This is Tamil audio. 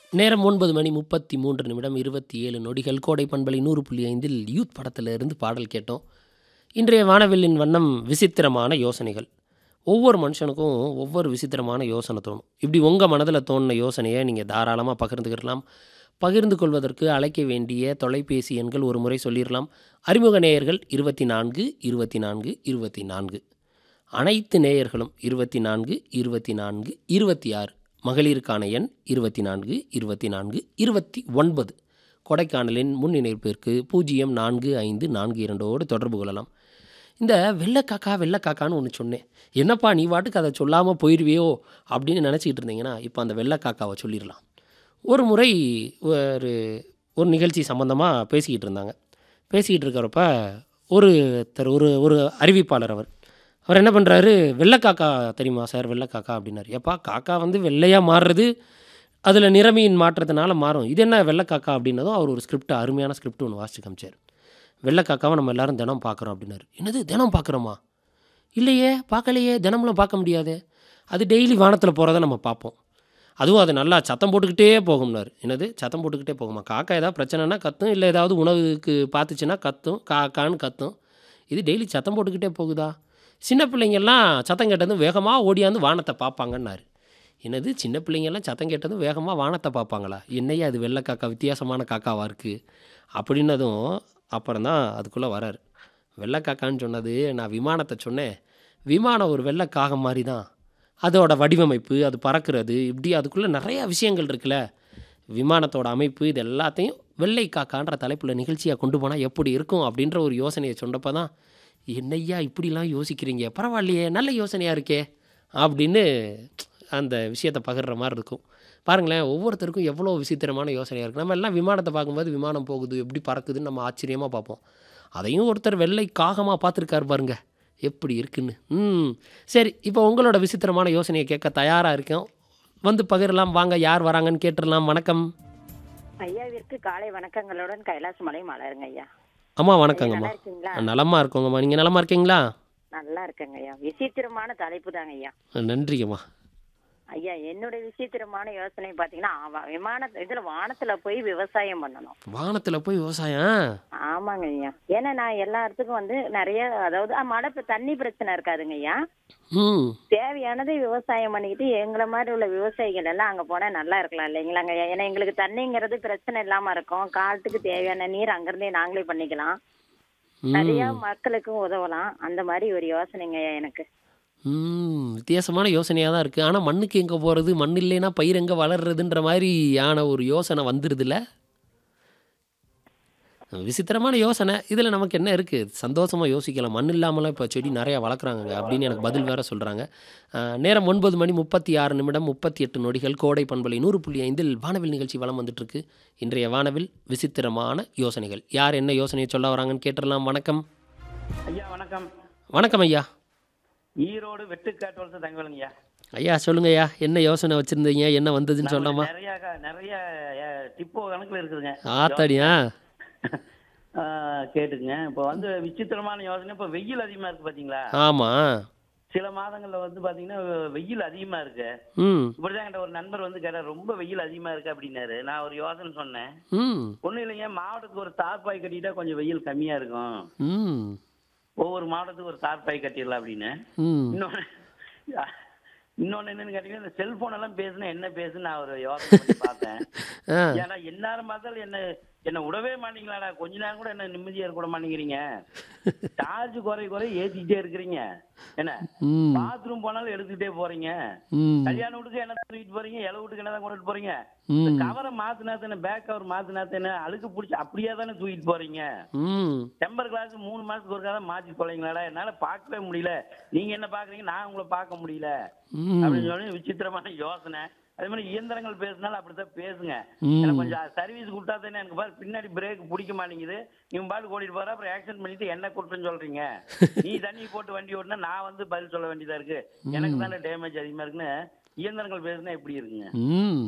நேரம் ஒன்பது மணி முப்பத்தி மூன்று நிமிடம் இருபத்தி ஏழு நொடிகள் கோடை பண்பலை நூறு புள்ளி ஐந்தில் யூத் படத்துல இருந்து பாடல் கேட்டோம் இன்றைய வானவில்லின் வண்ணம் விசித்திரமான யோசனைகள் ஒவ்வொரு மனுஷனுக்கும் ஒவ்வொரு விசித்திரமான யோசனை தோணும் இப்படி உங்கள் மனதில் தோணின யோசனையை நீங்கள் தாராளமாக பகிர்ந்துக்கிடலாம் பகிர்ந்து கொள்வதற்கு அழைக்க வேண்டிய தொலைபேசி எண்கள் ஒரு முறை சொல்லிடலாம் அறிமுக நேயர்கள் இருபத்தி நான்கு இருபத்தி நான்கு இருபத்தி நான்கு அனைத்து நேயர்களும் இருபத்தி நான்கு இருபத்தி நான்கு இருபத்தி ஆறு மகளிருக்கான எண் இருபத்தி நான்கு இருபத்தி நான்கு இருபத்தி ஒன்பது கொடைக்கானலின் முன் இணைப்பிற்கு பூஜ்ஜியம் நான்கு ஐந்து நான்கு இரண்டோடு தொடர்பு கொள்ளலாம் இந்த வெள்ளைக்காக்கா வெள்ளைக்காக்கான்னு ஒன்று சொன்னேன் என்னப்பா நீ வாட்டுக்கு அதை சொல்லாமல் போயிடுவியோ அப்படின்னு நினச்சிக்கிட்டு இருந்தீங்கன்னா இப்போ அந்த வெள்ளைக்காக்காவை சொல்லிடலாம் ஒரு முறை ஒரு ஒரு நிகழ்ச்சி சம்மந்தமாக பேசிக்கிட்டு இருந்தாங்க பேசிக்கிட்டு இருக்கிறப்ப ஒருத்தர் ஒரு ஒரு அறிவிப்பாளர் அவர் அவர் என்ன பண்ணுறாரு வெள்ளைக்காக்கா தெரியுமா சார் வெள்ளைக்காக்கா அப்படின்னாரு ஏப்பா காக்கா வந்து வெள்ளையாக மாறுறது அதில் நிறமியின் மாற்றத்தினால மாறும் இது என்ன வெள்ளைக்காக்கா அப்படின்னதும் அவர் ஒரு ஸ்கிரிப்ட் அருமையான ஸ்கிரிப்ட் ஒன்று வாசிச்சு காமிச்சார் வெள்ளைக்காக்காவை நம்ம எல்லாரும் தினம் பார்க்குறோம் அப்படின்னாரு என்னது தினம் பார்க்குறோமா இல்லையே பார்க்கலையே தினம்லாம் பார்க்க முடியாதே அது டெய்லி வானத்தில் போகிறத நம்ம பார்ப்போம் அதுவும் அது நல்லா சத்தம் போட்டுக்கிட்டே போகும்னாரு என்னது சத்தம் போட்டுக்கிட்டே போகுமா காக்கா ஏதாவது பிரச்சனைனா கத்தும் இல்லை ஏதாவது உணவுக்கு பார்த்துச்சுன்னா கத்தும் காக்கான்னு கத்தும் இது டெய்லி சத்தம் போட்டுக்கிட்டே போகுதா சின்ன பிள்ளைங்கெல்லாம் சத்தம் கேட்டதும் வேகமாக ஓடியாந்து வானத்தை பார்ப்பாங்கன்னாரு என்னது சின்ன பிள்ளைங்கெல்லாம் சத்தம் கேட்டதும் வேகமாக வானத்தை பார்ப்பாங்களா என்னையா அது வெள்ளை காக்கா வித்தியாசமான காக்காவாக இருக்குது அப்படின்னதும் அப்புறம் தான் அதுக்குள்ளே வராரு வெள்ளை காக்கான்னு சொன்னது நான் விமானத்தை சொன்னேன் விமானம் ஒரு வெள்ளை காகம் மாதிரி தான் அதோட வடிவமைப்பு அது பறக்கிறது இப்படி அதுக்குள்ளே நிறையா விஷயங்கள் இருக்குல்ல விமானத்தோட அமைப்பு இது எல்லாத்தையும் வெள்ளை காக்கான்ற தலைப்பில் நிகழ்ச்சியாக கொண்டு போனால் எப்படி இருக்கும் அப்படின்ற ஒரு யோசனையை சொன்னப்போ தான் என்னய்யா இப்படிலாம் யோசிக்கிறீங்க பரவாயில்லையே நல்ல யோசனையாக இருக்கே அப்படின்னு அந்த விஷயத்தை பகிர்ற மாதிரி இருக்கும் பாருங்களேன் ஒவ்வொருத்தருக்கும் எவ்வளோ விசித்திரமான யோசனையாக இருக்குது நம்ம எல்லாம் விமானத்தை பார்க்கும்போது விமானம் போகுது எப்படி பறக்குதுன்னு நம்ம ஆச்சரியமாக பார்ப்போம் அதையும் ஒருத்தர் வெள்ளை காகமாக பார்த்துருக்காரு பாருங்க எப்படி இருக்குன்னு ம் சரி இப்போ உங்களோட விசித்திரமான யோசனையை கேட்க தயாராக இருக்கோம் வந்து பகிரலாம் வாங்க யார் வராங்கன்னு கேட்டுடலாம் வணக்கம் ஐயாவிற்கு காலை வணக்கங்களுடன் கைலாச மலை மலருங்க ஐயா அம்மா ஐயா, வணக்கங்கம்மா நல்லா இருக்கீங்களா நலமாக இருக்கோங்கம்மா நீங்கள் நலமாக இருக்கீங்களா நல்லா இருக்கேங்க ஐயா விசித்திரமான தலைப்பு தாங்க ஐயா நன்றிங்கம்மா ஐயா என்னோட விசித்திரமான யோசனை பாத்தீங்கன்னா அவ- விமான இதுல வானத்துல போய் விவசாயம் பண்ணணும் வானத்தில் போய் விவசாயம் ஆமாங்க ஐயா ஏன்னா நான் எல்லா இடத்துக்கும் வந்து நிறைய அதாவது ஆ, மழை பெ- தண்ணி பிரச்சனை இருக்காதுங்க ஐயா ம் தேவையானதை விவசாயம் பண்ணிக்கிட்டு எங்களை மாதிரி உள்ள விவசாயிகள் எல்லாம் அங்க போனா நல்லா இருக்கலாம் இல்லைங்களாங்க ஐயா ஏன்னா எங்களுக்கு தண்ணிங்கிறது பிரச்சனை இல்லாம இருக்கும் காலத்துக்கு தேவையான நீர் அங்கிருந்தே நாங்களே பண்ணிக்கலாம் நிறைய மக்களுக்கும் உதவலாம் அந்த மாதிரி ஒரு யோசனைங்க ஐயா எனக்கு ம் வித்தியாசமான யோசனையாக தான் இருக்குது ஆனால் மண்ணுக்கு எங்கே போகிறது மண் இல்லைன்னா பயிர் எங்கே வளர்றதுன்ற மாதிரி ஆன ஒரு யோசனை வந்துடுதுல்ல விசித்திரமான யோசனை இதில் நமக்கு என்ன இருக்குது சந்தோஷமாக யோசிக்கலாம் மண் இல்லாமலாம் இப்போ செடி நிறையா வளர்க்குறாங்க அப்படின்னு எனக்கு பதில் வேற சொல்கிறாங்க நேரம் ஒன்பது மணி முப்பத்தி ஆறு நிமிடம் முப்பத்தி எட்டு நொடிகள் கோடை பண்பலை நூறு புள்ளி ஐந்தில் வானவில் நிகழ்ச்சி வலம் வந்துட்டுருக்கு இன்றைய வானவில் விசித்திரமான யோசனைகள் யார் என்ன யோசனையை சொல்ல வராங்கன்னு கேட்டுடலாம் வணக்கம் ஐயா வணக்கம் வணக்கம் ஐயா ஈரோடு வெட்டுக்காட்டு வருஷம் தங்கவேலுங்க ஐயா ஐயா சொல்லுங்க ஐயா என்ன யோசனை வச்சுருந்தீங்க என்ன வந்ததுன்னு சொல்லாமா நிறைய க- நிறைய அஹ், டிப்போ கணக்குல இருக்குதுங்க ஆத்தாடியா ஆஹ், கேட்டுக்குங்க இப்போ வந்து விசித்திரமான யோசனை இப்போ வெயில் அதிகமா இருக்கு பாத்தீங்களா ஆமாம் சில மாதங்கள்ல வந்து பாத்தீங்கன்னா வெயில் அதிகமா இருக்கு ம் இப்படிதான் என்கிட்ட ஒரு நண்பர் வந்து கேட்டார் ரொம்ப வெயில் அதிகமா இருக்கு அப்படின்னாரு நான் ஒரு யோசனை சொன்னேன் ம் ஒண்ணும் இல்லைங்க மாவட்டத்துக்கு ஒரு தார்பாய் கட்டிட்டா கொஞ்சம் வெயில் கம்மியா இருக்கும் ம் ஒவ்வொரு மாவட்டத்துக்கு ஒரு தார்பாய் கட்டிடலாம் அப்படின்னு ம் இன்னொன்னு இன்னொன்னு என்னன்னு கேட்டீங்கன்னா இந்த செல்போன் எல்லாம் பேசுனா என்ன பேசுன்னு நான் ஒரு யோசனை பண்ணி பார்த்தேன் ஆ ஏன்னா எந்நேரம் பார்த்தாலும் என்ன என்ன விடவே மாட்டீங்களாடா கொஞ்ச நேரம் கூட என்ன நிம்மதியா இருக்க விட மாட்டேங்கிறீங்க சார்ஜ் குறை குறை ஏத்திக்கிட்டே இருக்கிறீங்க என்ன ம் பாத்ரூம் போனாலும் எடுத்துக்கிட்டே போறீங்க ம் கல்யாண வீட்டுக்கு என்ன தூக்கிட்டு போறீங்க இலை வீட்டுக்கு என்ன தான் கொண்டுட்டு போறீங்க ம் கவரை மாத்தினா தானே பேக் கவர் மாத்தினா தானே அழுக்கு பிடிச்சி அப்படியே தானே தூக்கிட்டு போறீங்க ம் டெம்பர் கிளாஸ் மூணு மாசத்துக்கு ஒருக்கா தான் மாத்தி போலீங்களாடா என்னால பார்க்கவே முடியல நீங்க என்ன பாக்குறீங்க நான் உங்களை பார்க்க முடியல ம் அப்படின்னு சொல்லி விசித்திரமான யோசனை அதே மாதிரி இயந்திரங்கள் பேசினாலும் அப்படித்தான் பேசுங்க ம். எனக்கு கொஞ்சம் சர்வீஸ் கொடுத்தா தானே எனக்கு பாரு பின்னாடி பிரேக் பிடிக்க மாட்டேங்குது நீங்க பாட்டு ஓடிட்டு போற அப்புறம் ஆக்சிடென்ட் பண்ணிட்டு என்ன குற்றம் சொல்றீங்க நீ தண்ணி போட்டு வண்டி ஓட்டினா நான் வந்து பதில் சொல்ல வேண்டியதா இருக்கு எனக்கு தானே டேமேஜ் அதிகமா இருக்குன்னு இயந்திரங்கள் பேசுனா எப்படி இருக்குங்க ம்